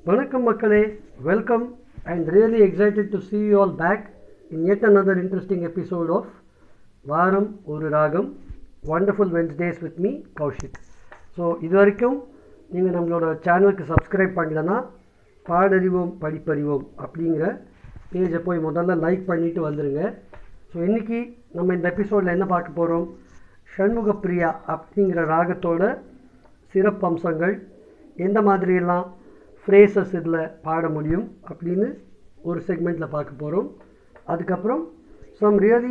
வணக்கம் மக்களே welcome and really excited to see you all back in yet another interesting episode of வாரம் ஒரு ராகம் wonderful Wednesdays with me Kaushik so இது வரைக்கும் நீங்கள் நம்மளோட சேனலுக்கு சப்ஸ்கிரைப் பண்ணலன்னா பாடறிவோம் படிப்பறிவோம் அப்படிங்கிற பேஜை போய் முதல்ல லைக் பண்ணிவிட்டு வந்துடுங்க ஸோ இன்றைக்கி நம்ம இந்த எபிசோடில் என்ன பார்க்க போகிறோம் ஷண்முக பிரியா அப்படிங்கிற ராகத்தோட சிறப்பம்சங்கள் எந்த மாதிரியெல்லாம் ஃப்ரேசஸ் இதில் பாட முடியும் அப்படின்னு ஒரு செக்மெண்ட்டில் பார்க்க போகிறோம் அதுக்கப்புறம் some really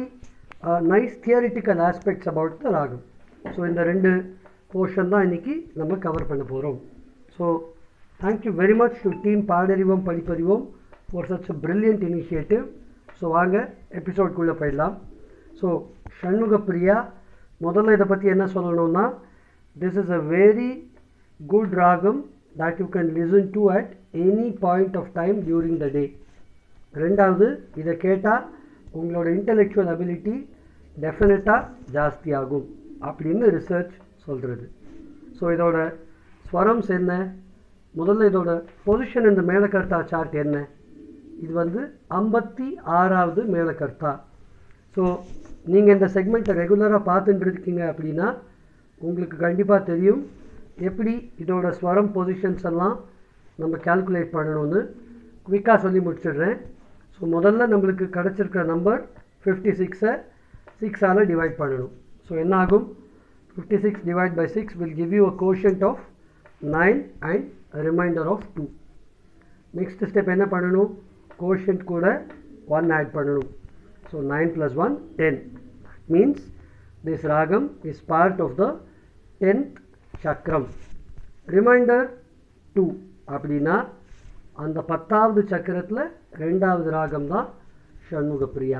nice theoretical aspects about the ragam so இந்த ரெண்டு போர்ஷன் தான் இன்றைக்கி நம்ம கவர் பண்ண போகிறோம் so thank you very much to team Paadarivom Padipparivom for such a brilliant initiative so வாங்க எபிசோட்குள்ளே போயிடலாம் ஸோ ஷண்முக பிரியா முதல்ல இதை பற்றி என்ன சொல்லணும்னா this is a very good ragam that you can listen to at any point of time during the day ரெண்டாவது இதை கேட்டால் உங்களோட இன்டலெக்சுவல் அபிலிட்டி டெஃபினட்டாக ஜாஸ்தியாகும் அப்படின்னு ரிசர்ச் சொல்கிறது ஸோ இதோட ஸ்வரம்ஸ் என்ன முதல்ல இதோட பொசிஷன் இந்த மேலக்கர்த்தா சார்ட் என்ன இது வந்து ஐம்பத்தி ஆறாவது மேலக்கர்த்தா ஸோ நீங்கள் இந்த செக்மெண்ட்டை ரெகுலராக பார்த்துட்டு இருக்கீங்க அப்படின்னா உங்களுக்கு கண்டிப்பாக தெரியும் எப்படி இதோட ஸ்வரம் பொசிஷன்ஸ் எல்லாம் நம்ம கால்குலேட் பண்ணணும்னு குவிக்காக சொல்லி முடிச்சிடுறேன் ஸோ முதல்ல நம்மளுக்கு கிடச்சிருக்கிற நம்பர் ஃபிஃப்டி சிக்ஸை சிக்ஸால் டிவைட் பண்ணணும் ஸோ என்ன ஆகும் fifty six divide by six will give you a quotient of nine and remainder of two next step என்ன பண்ணணும் கோஷன்ட் கூட ஒன் ஆட் பண்ணணும் so nine plus one ten means this ragam is part of the tenth chakram remainder two அப்படின்னா அந்த பத்தாவது சக்கரத்தில் ரெண்டாவது ராகம் தான் ஷண்முக பிரியா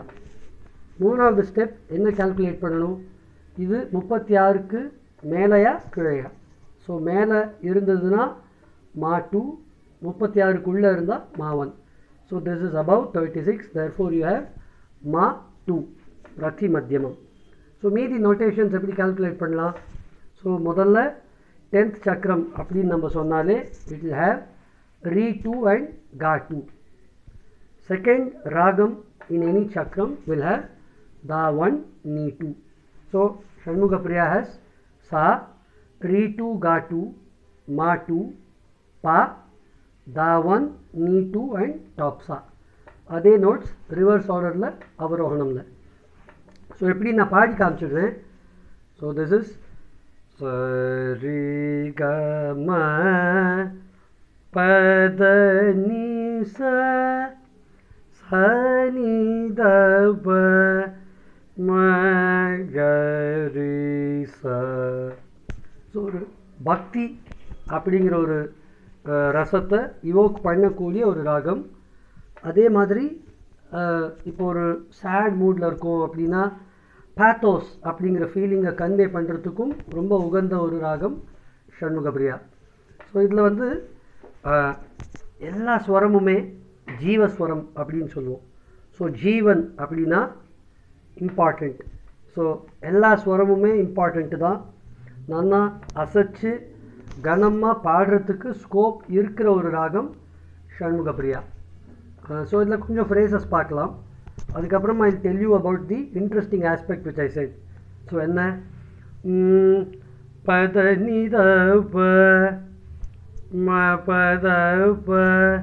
மூணாவது ஸ்டெப் என்ன கால்குலேட் பண்ணணும் இது முப்பத்தி ஆறுக்கு மேலேயா கீழையா ஸோ மேலே இருந்ததுன்னா மா டூ முப்பத்தி ஆறுக்குள்ளே இருந்தால் ma one so this is about thirty six therefore you have ma two prati madhyamam so மீதி நோட்டேஷன்ஸ் எப்படி கால்குலேட் பண்ணலாம் ஸோ முதல்ல டென்த் சக்கரம் அப்படின்னு நம்ம சொன்னாலே it will have ri two and ga two second ragam in any chakram will have dha one ni two so Shanmukhapriya has sa ri two ga two ma two pa dha one ni two and top சா அதே நோட்ஸ் ரிவர்ஸ் ஆர்டரில் அவரோகணமில் ஸோ எப்படி நான் பாடி காமிச்சிடுறேன் ஸோ திஸ் இஸ் சரி க ம பத நி ச சனி த ப ம க ரி ச ஸோ ஒரு பக்தி அப்படிங்கிற ஒரு அஹ், ரசத்தை இவோக் பண்ணக்கூடிய ஒரு ராகம் அதே மாதிரி அஹ், இப்போ ஒரு சேட் மூடில் இருக்கோம் அப்படின்னா பேத்தோஸ் அப்படிங்கிற ஃபீலிங்கை கன்வே பண்ணுறதுக்கும் ரொம்ப உகந்த ஒரு ராகம் ஷண்முகபிரியா ஸோ இதில் வந்து அஹ், எல்லா ஸ்வரமுமே ஜீவஸ்வரம் அப்படின்னு சொல்லுவோம் ஸோ ஜீவன் அப்படின்னா இம்பார்ட்டண்ட் ஸோ எல்லா ஸ்வரமுமே இம்பார்ட்டண்ட்டு தான் நல்லா அசைச்சு கனமாக பாடுறதுக்கு ஸ்கோப் இருக்கிற ஒரு ராகம் ஷண்முகபிரியா ஸோ இதில் கொஞ்சம் ஃப்ரேசஸ் பார்க்கலாம் அதுக்கப்புறம் I tell you about the interesting aspect which I said so என்ன ம், பத நித ப ம பத ப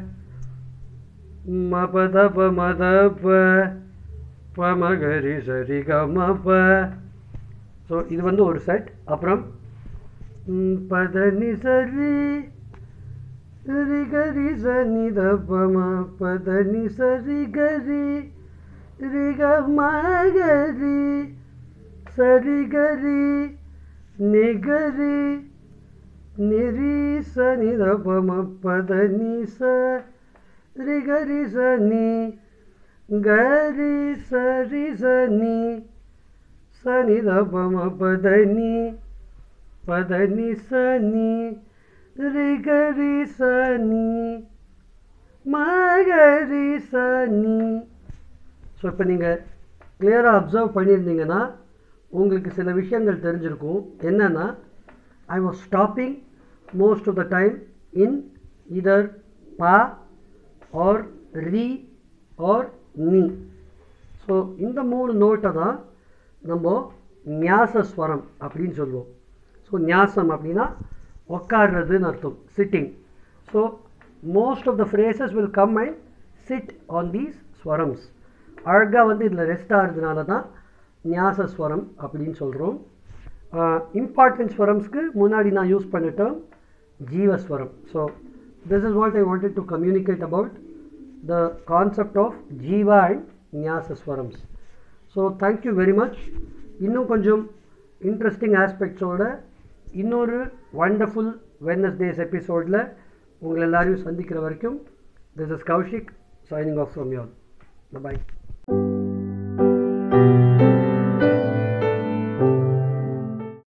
ம பத ப மத ப ப மகரி சரி க ம ப ஸோ இது வந்து ஒரு செட் அப்புறம் ம், பத நி சரி ரி கரி ச நி த ப ம பத நி சரி கரி ரி க ம கரி சரி கரி நி கரி நிரி ச நி த ப ம பத நி ச ரி கரி ச நி கரி சரி ச நி ச நி த ப ம பத நி பத நி ச நி ரி கரி ச நி ம கரி ச நி ஸோ இப்போ நீங்கள் கிளியராக அப்சர்வ் பண்ணியிருந்தீங்கன்னா உங்களுக்கு சில விஷயங்கள் தெரிஞ்சிருக்கும் என்னென்னா I was stopping most of the time in either pa or ri or ni so இந்த மூணு நோட்டை தான் நம்ம நியாச ஸ்வரம் அப்படின்னு சொல்லுவோம் ஸோ நியாசம் அப்படின்னா உட்காடுறதுன்னு அர்த்தம் sitting so most of the phrases will come and sit on these swarams அழகாக வந்து இதில் ரெஸ்ட் ஆகிறதுனால தான் நியாச ஸ்வரம் அப்படின்னு சொல்கிறோம் இம்பார்ட்டன்ட் ஸ்வரம்ஸ்க்கு முன்னாடி நான் யூஸ் பண்ணிட்டேன் ஜீவஸ்வரம் so this is what I wanted to communicate about the concept of jiva and nyasa swarams so thank you very much இன்னும் கொஞ்சம் இன்ட்ரெஸ்டிங் ஆஸ்பெக்ட்ஸோட இன்னொரு வண்டர்ஃபுல் வெட்னஸ்டேஸ் எபிசோடில் உங்களை எல்லாரையும் சந்திக்கிற வரைக்கும் this is Kaushik signing off from your bye